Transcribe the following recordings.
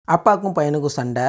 அப்பாவுக்கும் பையனுக்கும் சண்டை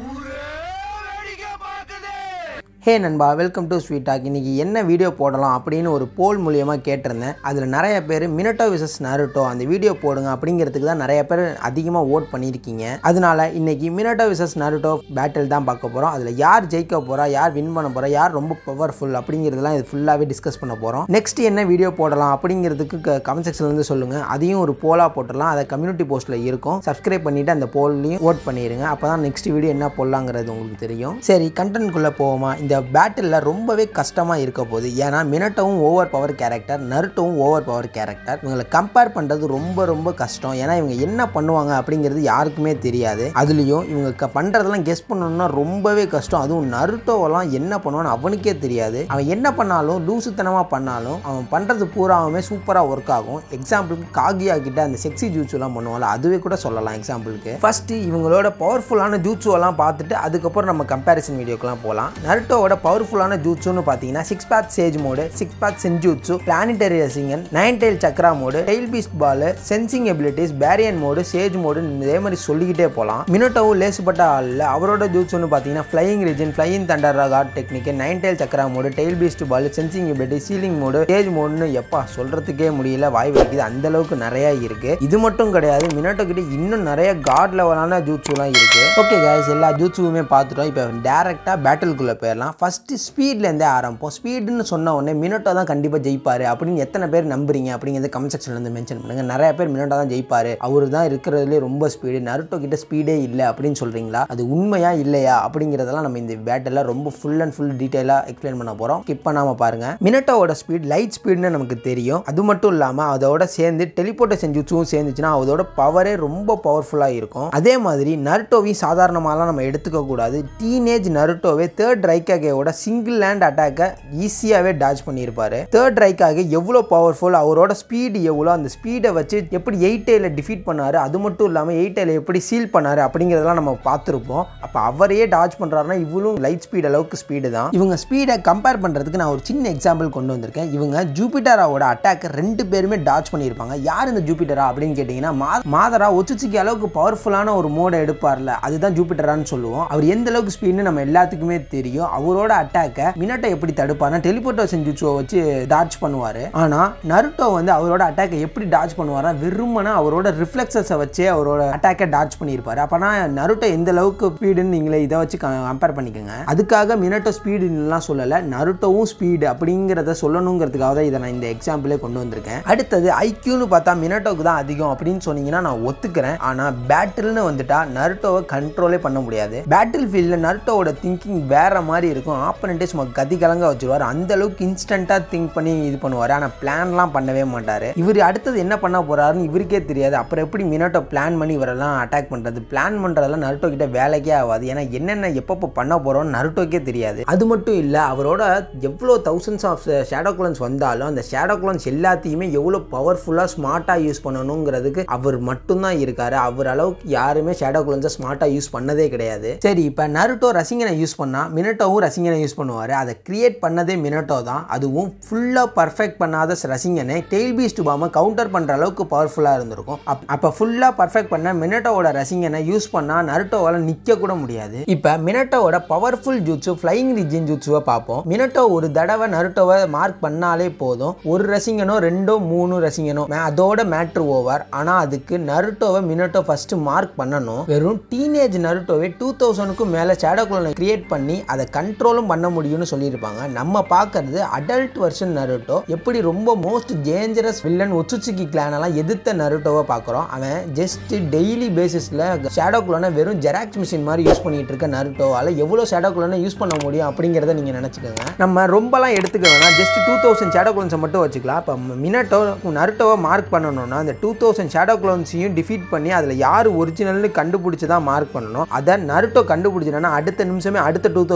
ஹே நண்பா வெல்கம் டு ஸ்வீட் டாக் இன்னைக்கு என்ன வீடியோ போடலாம் அப்படின்னு ஒரு போல் மூலியமாக கேட்டிருந்தேன் அதில் நிறைய பேர் மினட்டோ விசஸ் நருட்டோ அந்த வீடியோ போடுங்க அப்படிங்கிறதுக்கு தான் நிறைய பேர் அதிகமாக ஓட் பண்ணியிருக்கீங்க அதனால இன்னைக்கு மினட்டோ விசஸ் நருட்டோ பேட்டில் தான் பார்க்க போகிறோம் அதில் யார் ஜெயிக்க போகிறா யார் வின் பண்ண போகிறா யார் ரொம்ப பவர்ஃபுல் அப்படிங்கிறதெல்லாம் இது ஃபுல்லாகவே டிஸ்கஸ் பண்ண போகிறோம் நெக்ஸ்ட் என்ன வீடியோ போடலாம் அப்படிங்கிறதுக்கு கமெண்ட் செக்ஷன்லேருந்து சொல்லுங்கள் அதையும் ஒரு போலாக போட்டுடலாம் அதை கம்யூனிட்டி போஸ்ட்டில் இருக்கும் சப்ஸ்கிரைப் பண்ணிவிட்டு அந்த போல்லையும் ஓட் பண்ணிடுங்க அப்போ தான் நெக்ஸ்ட் வீடியோ என்ன போடலாங்கிறது உங்களுக்கு தெரியும் சரி கண்டென்ட்குள்ளே போவோமா இந்த பேட்டிலில் ரொம்பவே கஷ்டமாக இருக்க போகுது ஏன்னா மினட்டோவும் ஓவர் பவர் கேரக்டர் நருட்டோவும் ஓவர் பவர் கேரக்டர் இவங்களை கம்பேர் பண்ணுறது ரொம்ப ரொம்ப கஷ்டம் ஏன்னா இவங்க என்ன பண்ணுவாங்க அப்படிங்கிறது யாருக்குமே தெரியாது அதுலேயும் இவங்க க பண்ணுறதெல்லாம் கெஸ் பண்ணணும்னா ரொம்பவே கஷ்டம் அதுவும் நருட்டோவெல்லாம் என்ன பண்ணுவான்னு அவனுக்கே தெரியாது அவன் என்ன பண்ணாலும் லூசுத்தனமாக பண்ணாலும் அவன் பண்ணுறது பூராவுமே சூப்பராக ஒர்க் ஆகும் எக்ஸாம்பிளுக்கு காகியா கிட்ட அந்த செக்ஸி ஜூச்சுலாம் பண்ணுவாங்கல்ல அதுவே கூட சொல்லலாம் எக்ஸாம்பிளுக்கு ஃபஸ்ட்டு இவங்களோட பவர்ஃபுல்லான ஜூச்சுவெல்லாம் பார்த்துட்டு அதுக்கப்புறம் நம்ம கம்பேரிசன் வீடியோக்கெலாம் போகலாம் நருட்டோவோட பவர்ஃபுல்லான ஜூட்ஸுன்னு பார்த்தீங்கன்னா six path sage mode six path senjutsu planetary rasengan nine tail chakra mode tail beast ball sensing abilities baryon mode sage mode இதே மாதிரி சொல்லிக்கிட்டே போகலாம் மினோட்டோவும் லேசுப்பட்ட ஆளில் அவரோட ஜூட்ஸ்னு பார்த்தீங்கன்னா flying raijin flying thunder god technique nine tail chakra mode tail beast ball sensing ability sealing mode sage மோடுன்னு எப்பா சொல்கிறதுக்கே முடியல வாய் வைக்குது அந்த அளவுக்கு நிறைய இருக்கு இது மட்டும் கிடையாது மினோட்டோ கிட்ட இன்னும் நிறைய காட் லெவலான ஜூட்ஸுலாம் இருக்கு ஓகே guys எல்லா ஜூட்ஸுமே பார்த்துட்டோம் இப்போ டேரெக்டாக பேட்டிலுக்குள்ளே போயிடலாம் ஃபஸ்ட்டு ஸ்பீட்லேருந்தே ஆரம்பிப்போம் ஸ்பீடுன்னு சொன்ன உடனே மினோட்டோ தான் கண்டிப்பாக ஜெயிப்பார் அப்படின்னு எத்தனை பேர் நம்புறீங்க அப்படிங்கிறத கமெண்ட் செக்ஷன்லேருந்து மென்ஷன் பண்ணுங்கள் நிறைய பேர் மினோட்டோ தான் ஜெயிப்பார் அவர் தான் இருக்கிறதுலே ரொம்ப ஸ்பீடு நருட்டோ கிட்ட ஸ்பீடே இல்லை அப்படின்னு சொல்கிறீங்களா அது உண்மையா இல்லையா அப்படிங்கிறதெல்லாம் நம்ம இந்த பேட்டில் ரொம்ப ஃபுல் அண்ட் ஃபுல் டீட்டெயிலாக எக்ஸ்பிளைன் பண்ண போகிறோம் ஸ்கிப் பண்ணாமல் பாருங்கள் மினட்டோவோட ஸ்பீட் லைட் ஸ்பீடுன்னு நமக்கு தெரியும் அது மட்டும் இல்லாமல் அதோட சேர்ந்து டெலிபோர்ட்டேஷன் ஜூட்ஸும் சேர்ந்துச்சுன்னா அதோட பவரே ரொம்ப பவர்ஃபுல்லாக இருக்கும் அதே மாதிரி நருட்டோவையும் சாதாரணமாலாம் நம்ம எடுத்துக்க கூடாது டீனேஜ் நருட்டோவே தேர்ட் ரைக்காகேவோட சிங்கிள் லேண்ட் அட்டாக்கை ஈஸியாகவே டாச் பண்ணியிருப்பாரு தேர்ட் ரைக்காக எவ்வளோ பவர்ஃபுல் அவரோட ஸ்பீடு எவ்வளோ அந்த ஸ்பீடை வச்சு எப்படி எயிட் டேல டிஃபீட் பண்ணாரு அது மட்டும் இல்லாமல் எயிட் டேல எப்படி சீல் பண்ணாரு அப்படிங்கிறதெல்லாம் நம்ம பார்த்துருப்போம் அப்போ அவரையே டாச் பண்ணுறாருன்னா இவ்வளோ லைட் ஸ்பீட் அளவுக்கு ஸ்பீடு தான் இவங்க ஸ்பீடை கம்பேர் பண்ணுறதுக்கு நான் ஒரு சின்ன எக்ஸாம்பிள் கொண்டு வந்திருக்கேன் இவங்க ஜூபிட்டராவோட அட்டாக் ரெண்டு பேருமே டாச் பண்ணியிருப்பாங்க யார் இந்த ஜூபிட்டரா அப்படின்னு கேட்டிங்கன்னா மா மாதரா ஒச்சுச்சிக்கு அளவுக்கு பவர்ஃபுல்லான ஒரு மோடை எடுப்பார்ல அதுதான் ஜூபிட்டரான்னு சொல்லுவோம் அவர் எந்த அளவுக்கு ஸ்பீடுன்னு நம்ம எல்லாத்துக்குமே தெரியும் அவரோட அட்டாக்கை மினட்டை எப்படி தடுப்பார்னா டெலிபோர்ட்டேஷன் ஜூச்சுவை வச்சு டாச் பண்ணுவார் ஆனால் நருட்டோ வந்து அவரோட அட்டாக்கை எப்படி டாச் பண்ணுவார்னா வெறுமனா அவரோட ரிஃப்ளெக்ஸஸை வச்சே அவரோட அட்டாக்கை டாச் பண்ணியிருப்பாரு அப்போனா நருட்டோ எந்த அளவுக்கு ஸ்பீடுன்னு நீங்களே இதை வச்சு கம்பேர் பண்ணிக்கோங்க அதுக்காக மினட்டோ ஸ்பீடுலாம் சொல்லலை நருட்டோவும் ஸ்பீடு அப்படிங்கிறத சொல்லணுங்கிறதுக்காக தான் இதை நான் இந்த எக்ஸாம்பிளே கொண்டு வந்திருக்கேன் அடுத்தது ஐக்யூன்னு பார்த்தா மினட்டோக்கு தான் அதிகம் அப்படின்னு சொன்னீங்கன்னா நான் ஒத்துக்கிறேன் ஆனால் பேட்டில்னு வந்துட்டா நருட்டோவை கண்ட்ரோலே பண்ண முடியாது பேட்டில் ஃபீல்டில் நருட்டோவோட திங்கிங் வேற மாதிரி இருக்கும் ஆப்பனண்ட்டே சும்மா கதி கலங்க வச்சிருவார் அந்த அளவுக்கு இன்ஸ்டண்ட்டாக திங்க் பண்ணி இது பண்ணுவார் ஆனால் பிளான்லாம் பண்ணவே மாட்டார் இவர் அடுத்தது என்ன பண்ண போறாருன்னு இவருக்கே தெரியாது அப்புறம் எப்படி மினோட்டோ பிளான் பண்ணி இவரெல்லாம் அட்டாக் பண்ணுறது பிளான் பண்ணுறதெல்லாம் நருட்டோ கிட்ட வேலைக்கே ஆகாது ஏன்னா என்னென்ன எப்பப்போ பண்ண போகிறோம்னு நருட்டோக்கே தெரியாது அது மட்டும் இல்லை அவரோட எவ்வளோ தௌசண்ட்ஸ் ஆஃப் ஷேடோ குலன்ஸ் வந்தாலும் அந்த ஷேடோ குலன்ஸ் எல்லாத்தையுமே எவ்வளோ பவர்ஃபுல்லாக ஸ்மார்ட்டாக யூஸ் பண்ணணுங்கிறதுக்கு அவர் மட்டும்தான் இருக்காரு அவர் அளவுக்கு யாருமே ஷேடோ குலன்ஸை ஸ்மார்ட்டாக யூஸ் பண்ணதே கிடையாது சரி இப்போ நருட்டோ ரசிங்கனை யூஸ் பண்ணால் மினட்டோவும் ரசிங்கனை யூஸ் பண்ணுவார் அதை கிரியேட் பண்ணதே மினட்டோ தான் அதுவும் ஃபுல்லாக பர்ஃபெக்ட் பண்ணாத ரசிங்கனை டெய்ல் பீஸ்ட் பாமை கவுண்டர் பண்ணுற அளவுக்கு பவர்ஃபுல்லாக இருந்திருக்கும் அப் அப்போ ஃபுல்லாக பர்ஃபெக்ட் பண்ண மினட்டோவோட ரசிங்கனை யூஸ் பண்ணால் நருட்டோவால் நிற்க கூட முடியாது இப்போ மினட்டோவோட பவர்ஃபுல் ஜூட்ஸு ஃப்ளையிங் ரிஜின் ஜூட்ஸுவை பார்ப்போம் மினட்டோ ஒரு தடவை நருட்டோவை மார்க் பண்ணாலே போதும் ஒரு ரசிங்கனோ ரெண்டோ மூணு ரசிங்கனோ மே- அதோட மேட்ரு ஓவர் ஆனால் அதுக்கு நருட்டோவை மினட்டோ ஃபர்ஸ்ட் மார்க் பண்ணணும் வெறும் டீனேஜ் நருட்டோவே டூ தௌசண்ட்க்கும் மேலே ஷேடோ குளனை கிரியேட் பண்ணி அதை கண்ட்ரோலும் பண்ண முடியும்னு சொல்லியிருப்பாங்க நம்ம பார்க்கறது அடல்ட் வெர்ஷன் நருட்டோ எப்படி ரொம்ப மோஸ்ட் டேஞ்சரஸ் வில்லன் ஒச்சுச்சுக்கி கிளான் எல்லாம் எதிர்த்த நருட்டோவை பார்க்குறோம் அவன் ஜஸ்ட் டெய்லி பேசிஸில் ஷேடோ குளனை வெறும் ஜெராக்ஸ் மிஷின் மாதிரி யூஸ் பண்ணிட்டு இருக்க நருட்டோவால் எவ்வளோ ஷேடோ குளனை யூஸ் பண்ண முடியும் அப்படிங்கிறத நீங்கள் நினச்சிக்கோங்க நம்ம ரொம்பலாம் எடுத்துக்க வேணாம் ஜஸ்ட் டூ தௌசண்ட் ஷேடோ குளன்ஸை மட்டும் வச்சுக்கலாம் இப்போ மினட்டோ நருட்டோவை மார்க் பண்ணணும்னா அந்த டூ தௌசண்ட் ஷேடோ குளன்ஸையும் டிஃபீட் பண்ணி அதில் யார் ஒரிஜினல்னு கண்டுபிடிச்சி தான் மார்க் பண்ணணும் அதை நருட்டோ கண்டுபிடிச்சினா அடுத்த நிமிஷமே அடுத்த டூ தௌசண்ட் ஷேடோ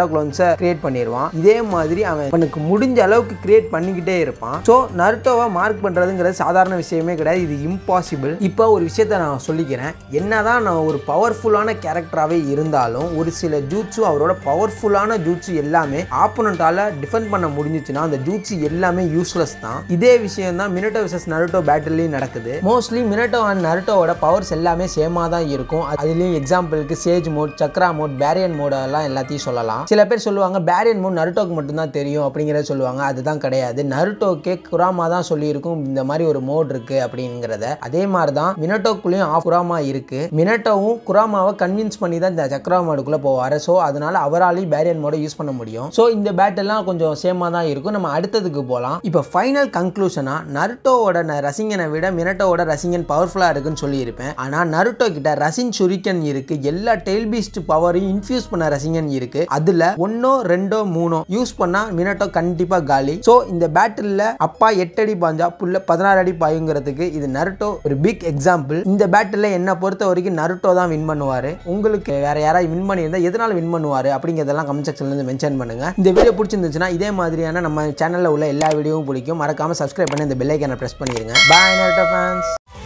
ஷேடோ க்ளோன்ஸை கிரியேட் பண்ணிடுவான் இதே மாதிரி அவன் அவனுக்கு முடிஞ்ச அளவுக்கு கிரியேட் பண்ணிக்கிட்டே இருப்பான் ஸோ நருட்டோவை மார்க் பண்ணுறதுங்கிறது சாதாரண விஷயமே கிடையாது இது இம்பாசிபிள் இப்போ ஒரு விஷயத்த நான் சொல்லிக்கிறேன் என்னதான் நான் ஒரு பவர்ஃபுல்லான கேரக்டராகவே இருந்தாலும் ஒரு சில ஜூட்ஸு அவரோட பவர்ஃபுல்லான ஜூட்ஸு எல்லாமே ஆப்போனண்ட்டால் டிஃபெண்ட் பண்ண முடிஞ்சிச்சுன்னா அந்த ஜூட்ஸு எல்லாமே யூஸ்லெஸ் தான் இதே விஷயம் தான் மினட்டோ விசஸ் நருட்டோ பேட்டிலையும் நடக்குது மோஸ்ட்லி மினட்டோ அண்ட் நருட்டோவோட பவர்ஸ் எல்லாமே சேமாக தான் இருக்கும் அதுலேயும் எக்ஸாம்பிளுக்கு சேஜ் மோட் சக்ரா மோட் பேரியன் மோடெல்லாம் எல்லாத்தையும் சொல்லலாம் சில பேர் சொல்லுவாங்க பேரியன் மோட் நருட்டோக்கு மட்டும்தான் தெரியும் அப்படிங்கிறத சொல்லுவாங்க அதுதான் கிடையாது நருட்டோக்கே குராமா தான் சொல்லியிருக்கும் இந்த மாதிரி ஒரு மோட் இருக்கு அப்படிங்கிறத அதே மாதிரி தான் மினட்டோக்குள்ளேயும் ஆஃப் குராமா இருக்கு மினட்டோவும் குராமாவை கன்வின்ஸ் பண்ணி தான் இந்த சக்ரா மோடுக்குள்ளே போவார் ஸோ அதனால அவராலையும் பேரியன் மோடை யூஸ் பண்ண முடியும் ஸோ இந்த பேட்டெல்லாம் கொஞ்சம் சேமாக தான் இருக்கும் நம்ம அடுத்ததுக்கு போகலாம் இப்போ ஃபைனல் கன்க்ளூஷனாக நருட்டோவோட ந- ரசிகனை விட மினட்டோவோட ரசிகன் பவர்ஃபுல்லாக இருக்குன்னு சொல்லியிருப்பேன் ஆனால் நருட்டோ கிட்ட ரசின் சுரிக்கன் இருக்கு எல்லா டெய்ல் பீஸ்ட் பவரையும் இன்ஃபியூஸ் பண்ண ரசிகன் இருக்கு அதில் ஒன்னோ ரெண்டோ மூணோ யூஸ் பண்ணால் மினட்டோ கண்டிப்பாக காலி ஸோ இந்த பேட்டிலில் அப்பா எட்டு அடி பாஞ்சா புள்ள பதினாறு அடி பாயுங்கிறதுக்கு இது நருட்டோ ஒரு பிக் எக்ஸாம்பிள் இந்த பேட்டில் என்னை பொறுத்த வரைக்கும் நருட்டோ தான் வின் பண்ணுவார் உங்களுக்கு வேற யாராவது வின் பண்ணியிருந்தா எதனால வின் பண்ணுவார் அப்படிங்கிறதெல்லாம் கமெண்ட் செக்ஷன்ல இருந்து மென்ஷன் பண்ணுங்க இந்த வீடியோ பிடிச்சிருந்துச்சுன்னா இதே மாதிரியான நம்ம சேனலில் உள்ள எல்லா வீடியோவும் பிடிக்கும் மறக்காம சப்ஸ்கிரைப் பண்ணி இந்த பெல் ஐக்கானை ப்ரெஸ் பண்ணிடுங்க பாய் நருட்டோ ஃபேன்ஸ்